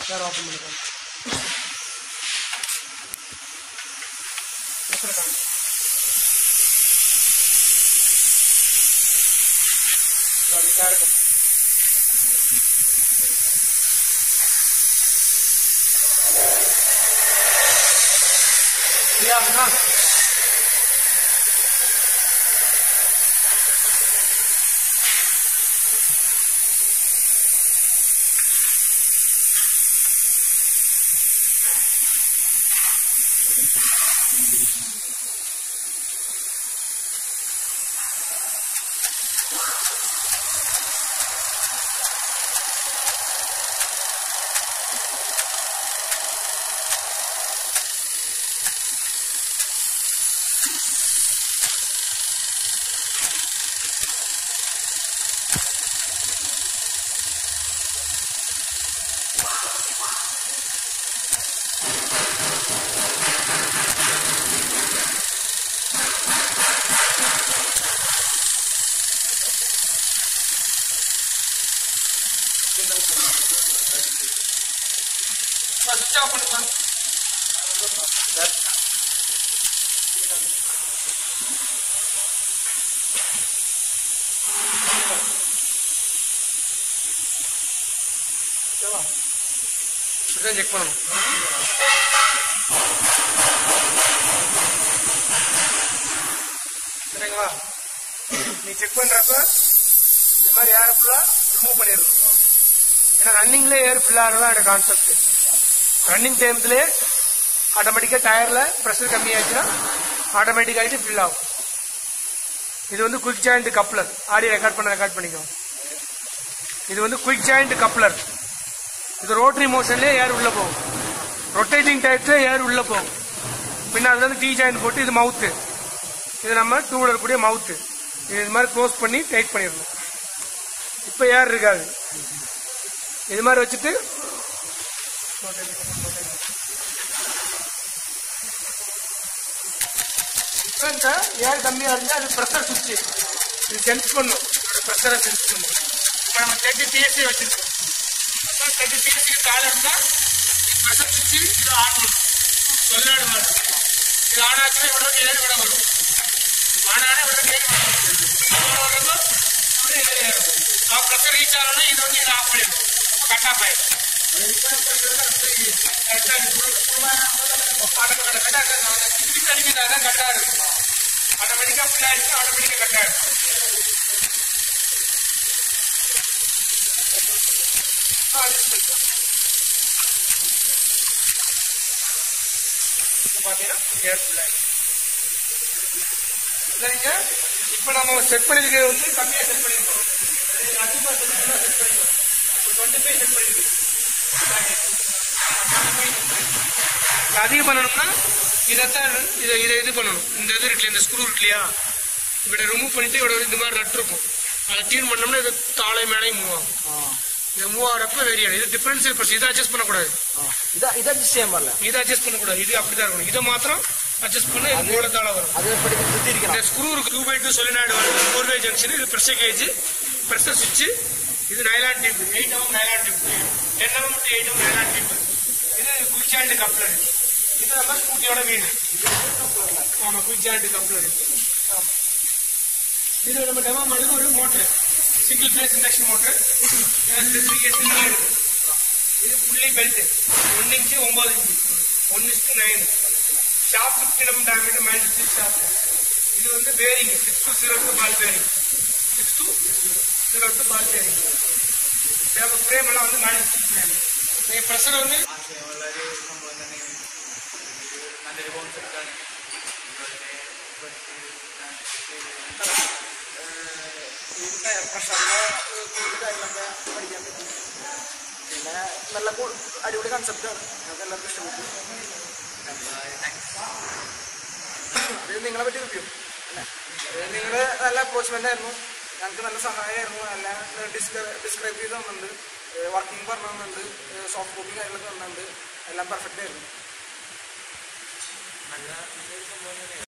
யார் ஓப்பன் பண்ணிக்கலாம் இருக்கும் சரியாகுதா சுவிட்ச் ஆஃப் பண்ணுங்க ஓகேவா இப்படிதான் செக் பண்ணணும் சரிங்களா நீ செக் பண்றப்ப இந்த மாதிரி ஏர் ஃபுல்லா ரிமூவ் பண்ணிடணும் ஏன்னா ரன்னிங்ல ஏர் ஃபில் ஆகிறதா என்னோட கான்செப்ட் ரன்னிங் டைம்ஸ்லேயே ஆட்டோமேட்டிக்காக டயரில் ப்ரெஷர் கம்மியாச்சுன்னா ஆட்டோமேட்டிக் ஆகிட்டு ஃபில் ஆகும் இது வந்து quick joint coupler audio record பண்ண ரெக்கார்ட் பண்ணிக்கோ இது வந்து குயிக் ஜாயிண்ட் கப்ளர் இது ரோட்டரி மோஷன்லேயே ஏர் உள்ள போகும் ரொட்டேட்டிங் டைப்ல ஏர் உள்ள போகும் பின்ன அதுல இருந்து டீ ஜாயிண்ட் போட்டு இது மவுத்து இது நம்ம டூ வீலர் கூடிய மவுத்து இது இது மாதிரி க்ளோஸ் பண்ணி டைட் பண்ணிடணும் இப்போ ஏர் இருக்காது இது மாதிரி வச்சுட்டு இப்போ இந்த ஏர் கம்மியாக இருந்தால் அது ப்ரெஷர் சுவிட்சு இது சென்ஸ் பண்ணும் ப்ரெஷரை சென்ஸ் பண்ணும் இப்போ நம்ம தேர்ட்டி பிஎஸ்சி வச்சிருக்கோம் தேர்ட்டி பிஎஸ்சி கால் இருந்தால் ப்ரெஷர் சுவிட்சு இது ஆன் பண்ணும் சொல்லாடு வரும் இது ஆன் ஆச்சுன்னா இவ்வளோ ஏர் விட வரும் ஆன் ஆனால் இவ்வளோ ஏர் விட வரும் இவ்வளோ வரப்போ இவ்வளோ ஏர் ஏறும் ஆ ப்ரெஷர் ரீச் ஆகணும்னா இது வந்து இது ஆஃப் பண்ணிடும் கட் ஆஃப் ஆயிடும் ஆட்டோமேட்டிக்கா பின்னாடி ஆட்டோமேட்டிக்கா கட் ஆயிடும் பாத்தீங்கன்னா ஏர் ஃபுல் ஆயிடும் சரிங்க இப்போ நம்ம செட் பண்ணிருக்கிறது வந்து கம்மியாக செட் பண்ணிருக்கோம் அதிகமாக செட் பண்ணி செட் பண்ணிருக்கோம் டுவெண்ட்டி ஃபைவ் செட் பண்ணிருக்கோம் அதிகம் பண்ணணும்னா இதைத்தான் இதை இதை இது பண்ணணும் இந்த இது இருக்கு இந்த ஸ்க்ரூ இருக்கு இல்லையா இப்படி ரிமூவ் பண்ணிட்டு இவ்வளோ இந்த மாதிரி நட்டு இருக்கும் அதை டியூன் பண்ணோம்னா இது தாழை மேலேயும் மூவ் ஆகும் இது மூவ் ஆகிறப்ப வெரியும் இது டிஃபரன்ஸ் பர்ஸ் இதை அட்ஜஸ்ட் பண்ணக்கூடாது ഇത് ഇത് അഡ്ജസ്റ്റ് ചെയ്യാൻ പാടില്ല இதை அட்ஜஸ்ட் பண்ணக்கூடாது இது அப்படிதான் இருக்கணும் இதை மாத்திரம் அட்ஜஸ்ட் பண்ண இது மூட தாழ வரும் അത് എപ്പോഴും കുത്തിയിരിക്കണം இந்த ஸ்க்ரூ இருக்கு டூ பை டூ சொலினாய்டு வருது ஃபோர் வே ஜங்ஷன் இது ப்ரெஷர் கேஜ் ப்ரெஷர் சுவிட்ச் இது nylon tube eight M nylon tube ten M to eight M nylon tube இது குயிக் ஜாயிண்ட் கப்ளர் இது நம்ம ஸ்கூட்டியோட வீடு ஆமா குயிக் ஜாயிண்ட் கப்ளர் இது நம்ம டெமோ பண்ணது ஒரு motor single phase induction motor specification இது புள்ளி பெல்ட் ஒன் இன்ச்சு ஒன்பது inch one inch nine shaft கிடம் டயமீட்டர் மைனஸ் சிக்ஸ் ஷாப் இது வந்து bearing six two zero two ball bearing six two zero two ball bearing frame எல்லாம் வந்து minus six bearing pressure வந்து വളരെ സംഭവം തന്നെ ഇത് നല്ലൊരു കോൺസെപ്റ്റാണ് ഈ ടയർ പ്രഷറിന്റെ കൂടുതൽ കാര്യങ്ങളൊക്കെ പഠിക്കാൻ പറ്റും പിന്നെ നല്ല കൂ- അടിപൊളി കൺസെപ്റ്റാണ് ഞങ്ങൾക്ക് എല്ലാവർക്കും ഇഷ്ടപ്പെട്ടു ഇത് നിങ്ങളെ പറ്റി റിവ്യൂ അല്ലേ നിങ്ങൾ നല്ല അപ്രോച്ച്മെന്റ് ആയിരുന്നു ഞങ്ങൾക്ക് നല്ല സഹായമായിരുന്നു നല്ല ഡിസ്ക്രൈബ് ചെയ്ത് തന്നിട്ടുണ്ട് വർക്കിംഗ് പറഞ്ഞു തന്നിട്ടുണ്ട് സോഫ്റ്റ് കോപ്പി കാര്യങ്ങളൊക്കെ തന്നിട്ടുണ്ട് എല്ലാം പെർഫെക്റ്റ് ആയിരുന്നു